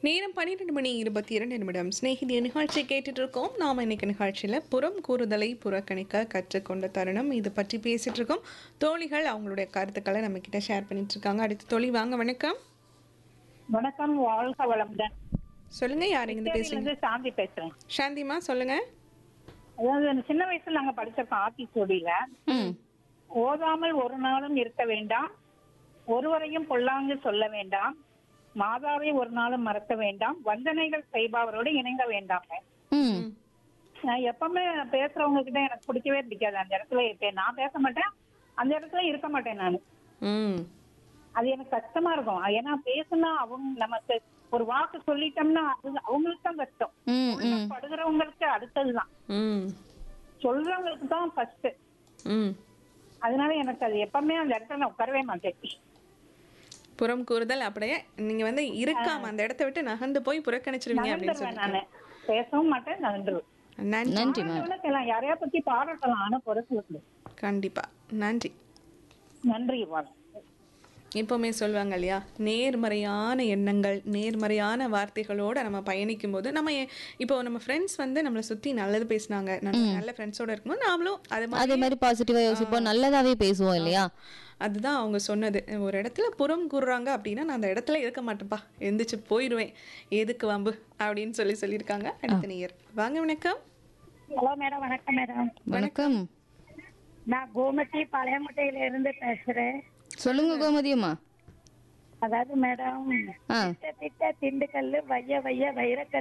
நேரம் பன்னிரெண்டு மணி இருபத்தி இரண்டு நிமிடம் சிநேகிதிய நிகழ்ச்சி கேட்டுட்டு இருக்கோம் நாம் இன்னைக்கு நிகழ்ச்சியில் புறம் கூறுதலை புறக்கணிக்க கற்றுக்கொண்ட தருணம் இது பற்றி பேசிட்டு இருக்கோம் தோழிகள் அவங்களுடைய கருத்துக்களை நம்ம கிட்ட ஷேர் பண்ணிட்டு இருக்காங்க அடுத்து தோழி வாங்க வணக்கம் வணக்கம் வாழ்க வளமுடன் சொல்லுங்க யார் இருந்து பேசுறீங்க இருந்து சாந்தி பேசுறேன் சாந்திமா சொல்லுங்க அதாவது அந்த சின்ன வயசுல நாங்க படிச்சிருக்கோம் ஆத்தி சோடியில ஓதாமல் ஒரு நாளும் இருக்க வேண்டாம் ஒருவரையும் பொல்லாங்கு சொல்ல வேண்டாம் மாதாவை ஒரு நாளும் மறக்க வேண்டாம் வந்தனைகள் செய்பவரோடு இணங்க வேண்டாம் ம் நான் எப்பவுமே பேசுறவங்க கிட்ட எனக்கு பிடிக்கவே பிடிக்காது அந்த இடத்துல இருப்பேன் நான் பேச மாட்டேன் அந்த இடத்துல இருக்க மாட்டேன் நான் ம் அது எனக்கு கஷ்டமா இருக்கும் ஏன்னா பேசுனா அவங்க நமக்கு ஒரு வாக்கு சொல்லிட்டோம்னா அது அவங்களுக்கு தான் கஷ்டம் ம் ம் படுகிறவங்களுக்கு அடுத்ததுதான் ம் சொல்றவங்களுக்கு தான் ஃபர்ஸ்ட் ம் அதனால எனக்கு அது எப்பவுமே அந்த இடத்துல நான் உட்காரவே மாட்டேன் புறம் கூறுதல் அப்படியே நீங்க வந்து இருக்காம அந்த இடத்த விட்டு நகர்ந்து போய் புறக்கணிச்சிருவீங்க அப்படின்னு நகர்ந்துருவேன் சொல்லிட்டு நானு பேசவும் மாட்டேன் நகர்ந்துருவேன் நன்றி நன்றி மேம் பாராட்டலாம் யாரையா பத்தி பாராட்டலாம் ஆனா குறை சொல்லக்கூடாது கண்டிப்பா நன்றி நன்றி வாழ் எப்போவுமே சொல்லுவாங்க இல்லையா நேர்மறையான எண்ணங்கள் நேர்மறையான வார்த்தைகளோட நம்ம பயணிக்கும் போது நம்ம எ- இப்போ நம்ம ஃப்ரெண்ட்ஸ் வந்து நம்மளை சுற்றி நல்லது பேசுனாங்க நல்ல நல்ல ஃப்ரெண்ட்ஸோட இருக்கும்போது நாமளும் அது மாதிரி அதே மாதிரி பாசிட்டிவா யோசிப்போம் நல்லதாவே பேசுவோம் இல்லையா அதுதான் அவங்க சொன்னது ஒரு இடத்துல புறம் கூறுறாங்க அப்படின்னா நான் அந்த இடத்துல இருக்க மாட்டேன்ப்பா எந்திரிச்சு போயிடுவேன் எதுக்கு வம்பு அப்படின்னு சொல்லி சொல்லியிருக்காங்க அடுத்த நேயர் வாங்க வணக்கம் ஹலோ மேடம் வணக்கம் மேடம் வணக்கம் நான் கோமதி பழையமுட்டையில இருந்து பேசுறேன் சொல்லுங்க கோமதியம்மா அதாவது மேடம் ஆ திட்ட திட்ட திண்டுக்கல்லு வைய வைய வைரக்கல்